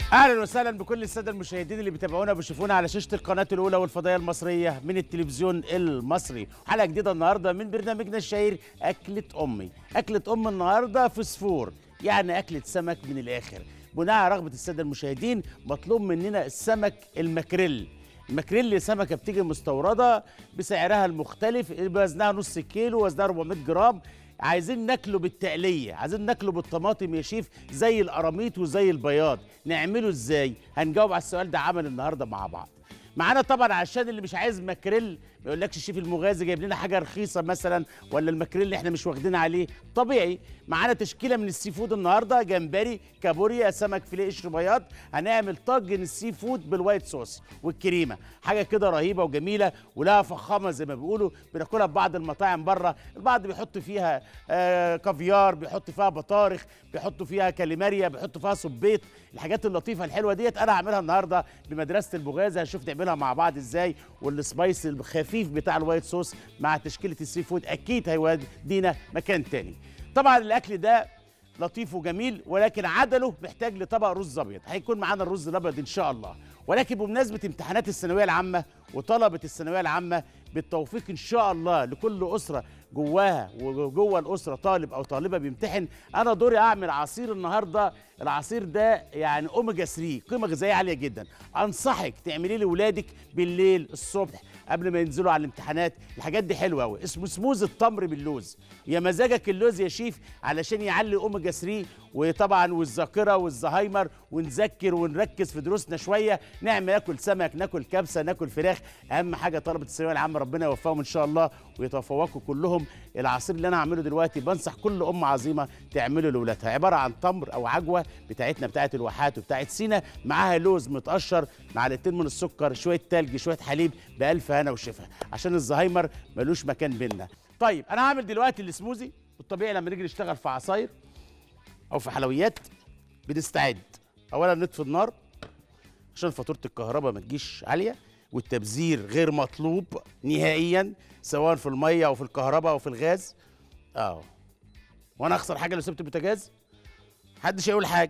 اهلا وسهلا بكل الساده المشاهدين اللي بيتابعونا وبيشوفونا على شاشه القناه الاولى والفضائيه المصريه من التلفزيون المصري حلقه جديده النهارده من برنامجنا الشهير اكله امي اكله ام النهارده فسفور يعني اكله سمك من الاخر بناء على رغبه الساده المشاهدين مطلوب مننا السمك المكريل المكريل سمكه بتيجي مستورده بسعرها المختلف وزنها نص كيلو وزنها 400 جرام عايزين ناكله بالتقليه عايزين ناكله بالطماطم يا شيف زي القراميط وزي البياض نعمله ازاي هنجاوب على السؤال ده عمل النهارده مع بعض معانا طبعا عشان اللي مش عايز ماكريل ما يقولكش الشيف المغازي جايب لنا حاجه رخيصه مثلا ولا الماكريل اللي احنا مش واخدين عليه طبيعي معانا تشكيله من السي فود النهارده جمبري كابوريا سمك فيليه قشر بياض هنعمل طاجن السي فود بالوايت صوص والكريمه حاجه كده رهيبه وجميله ولها فخامه زي ما بيقولوا بناكلها في بعض المطاعم بره البعض بيحط فيها آه كافيار بيحط فيها بطارخ بيحطوا فيها كاليماريا بيحطوا فيها صبيط الحاجات اللطيفه الحلوه ديت انا هعملها النهارده بمدرسه البغازه هنشوف نعملها مع بعض ازاي والسبايس الخفيف بتاع الوايت صوص مع تشكيله السي فود اكيد هيودينا مكان تاني طبعا الاكل ده لطيف وجميل ولكن عدله محتاج لطبق رز ابيض هيكون معانا الرز الابيض ان شاء الله ولكن بمناسبه امتحانات الثانويه العامه وطلبه الثانويه العامه بالتوفيق ان شاء الله لكل اسره جواها وجوه الاسره طالب او طالبه بيمتحن انا دوري اعمل عصير النهارده العصير ده يعني اوميجا 3 قيمه غذائيه عاليه جدا انصحك تعمليه لاولادك بالليل الصبح قبل ما ينزلوا على الامتحانات الحاجات دي حلوه قوي اسمه سموز التمر باللوز يا مزاجك اللوز يا شيف علشان يعلي اوميجا 3 وطبعا والذاكره والزهايمر ونذكر ونركز في دروسنا شويه نعمل ناكل سمك ناكل كبسه ناكل فراخ اهم حاجه طلبه الثانويه العامه ربنا يوفقهم ان شاء الله ويتفوقوا كلهم العصير اللي انا هعمله دلوقتي بنصح كل ام عظيمه تعمله لاولادها عباره عن تمر او عجوه بتاعتنا بتاعت الواحات وبتاعت سينا معاها لوز متقشر معلقتين من السكر شويه تلج شويه حليب بألف هنا وشفا عشان الزهايمر ملوش مكان بينا طيب انا هعمل دلوقتي السموزي والطبيعي لما نيجي نشتغل في عصاير او في حلويات بنستعد اولا نطفي النار عشان فاتوره الكهرباء ما تجيش عاليه والتبذير غير مطلوب نهائيا سواء في الميه او في الكهرباء او في الغاز اه وانا اخسر حاجه لو سبت البوتاجاز محدش هيقول حاجه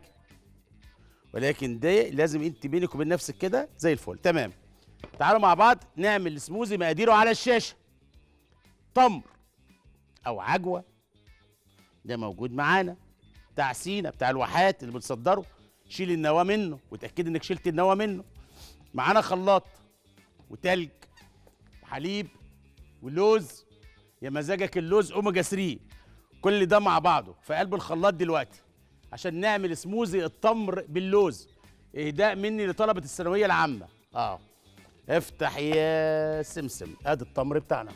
ولكن ده لازم انت بينك وبين نفسك كده زي الفل تمام تعالوا مع بعض نعمل السموزي مقاديره على الشاشه تمر او عجوه ده موجود معانا بتاع سينا بتاع الواحات اللي بنصدره شيل النواه منه وتاكد انك شلت النواه منه معانا خلاط وتلج وحليب ولوز يا مزاجك اللوز اوميجا 3 كل ده مع بعضه في قلب الخلاط دلوقتي عشان نعمل سموزي التمر باللوز اهداء مني لطلبه الثانويه العامه اه افتح يا سمسم ادي التمر بتاعنا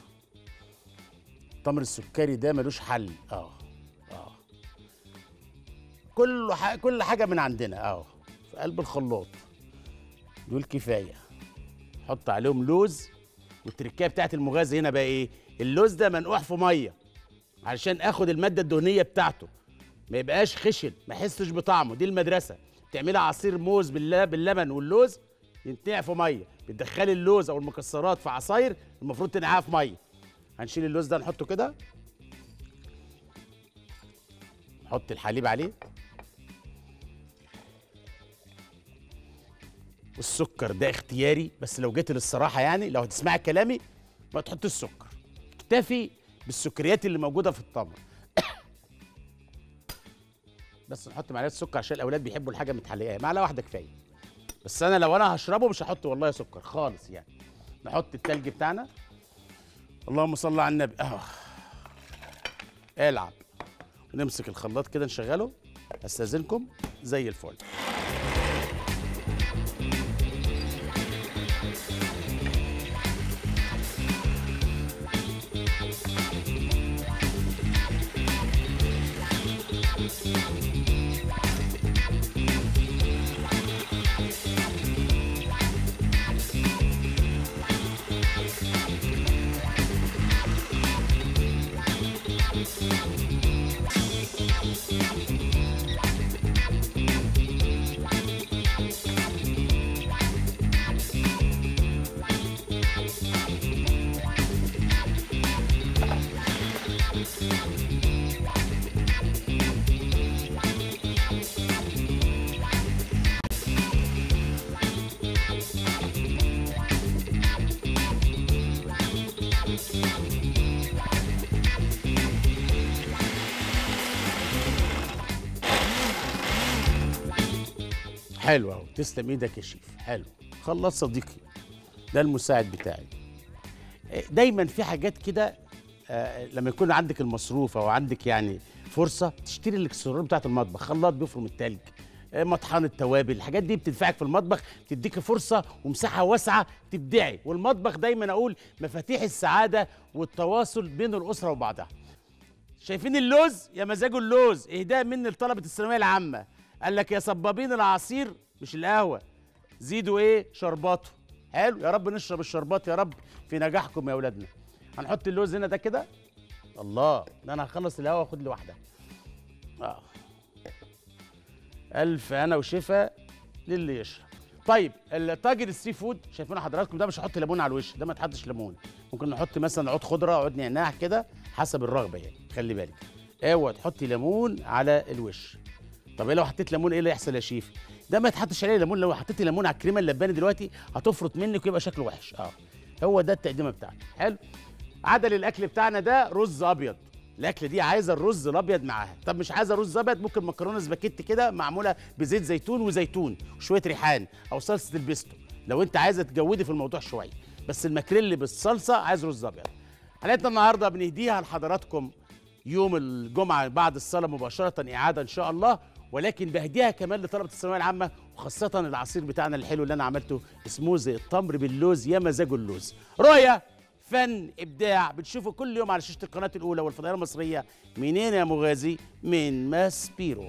التمر السكري ده ملوش حل اه اه كل ح... كل حاجه من عندنا اه في قلب الخلاط دول كفايه حط عليهم لوز والتركيه بتاعت المغازي هنا بقى ايه اللوز ده منقوع في ميه علشان اخد الماده الدهنيه بتاعته ما يبقاش خشن ما احسش بطعمه دي المدرسه بتعملي عصير موز بالل- باللبن واللوز ينتقع في ميه بتدخلي اللوز او المكسرات في عصاير المفروض تنقعها في ميه هنشيل اللوز ده نحطه كده نحط الحليب عليه والسكر ده اختياري بس لو جيت للصراحه يعني لو هتسمعي كلامي ما تحط السكر اكتفي بالسكريات اللي موجوده في التمر بس نحط معلقه سكر عشان الاولاد بيحبوا الحاجه متحليه معلقه واحده كفايه بس انا لو انا هشربه مش هحط والله سكر خالص يعني نحط التلج بتاعنا اللهم صل على النبي اه العب ونمسك الخلاط كده نشغله استاذنكم زي الفل حلو اهو تسلم ايدك يا شيف حلو خلص صديقي ده المساعد بتاعي إيه، دايما في حاجات كده آه، لما يكون عندك المصروف او عندك يعني فرصه تشتري الاكسسوارات بتاعه المطبخ خلاط بيفرم التلج آه، مطحنة توابل الحاجات دي بتدفعك في المطبخ بتديك فرصة ومساحة واسعة تبدعي والمطبخ دايما أقول مفاتيح السعادة والتواصل بين الأسرة وبعضها شايفين اللوز يا مزاجه اللوز اهداء مني لطلبة الثانوية العامة قال لك يا صبابين العصير مش القهوة زيدوا ايه شرباته حلو يا رب نشرب الشربات يا رب في نجاحكم يا اولادنا هنحط اللوز هنا ده كده الله ده انا هخلص القهوه واخد لي واحده اه الف انا وشفا للي يشرب طيب الطاجن السي فود شايفين حضراتكم ده مش هحط ليمون على الوش ده ما تحطش ليمون ممكن نحط مثلا عود خضره عود نعناع كده حسب الرغبه يعني خلي بالك اوعى تحطي ليمون على الوش طب ايه لو حطيت ليمون ايه اللي يحصل يا شيف ده ما تحطش عليه ليمون لو حطيتي ليمون على الكريمه اللباني دلوقتي هتفرط منك ويبقى شكله وحش اه هو ده التقديمه بتاعنا حلو عدل الاكل بتاعنا ده رز ابيض الاكل دي عايزه الرز الابيض معاها طب مش عايزه رز ابيض ممكن مكرونه سباكيتي كده معموله بزيت زيتون وزيتون وشويه ريحان او صلصه البيستو لو انت عايزه تجودي في الموضوع شويه بس الماكريل بالصلصه عايز رز ابيض حلقتنا النهارده بنهديها لحضراتكم يوم الجمعه بعد الصلاه مباشره اعاده ان شاء الله ولكن بهديها كمان لطلبه الثانويه العامه وخاصه العصير بتاعنا الحلو اللي انا عملته سموزي التمر باللوز يا مزاجه اللوز رؤيه فن ابداع بتشوفه كل يوم على شاشه القناه الاولى والفضائيه المصريه منين يا مغازي من ماسبيرو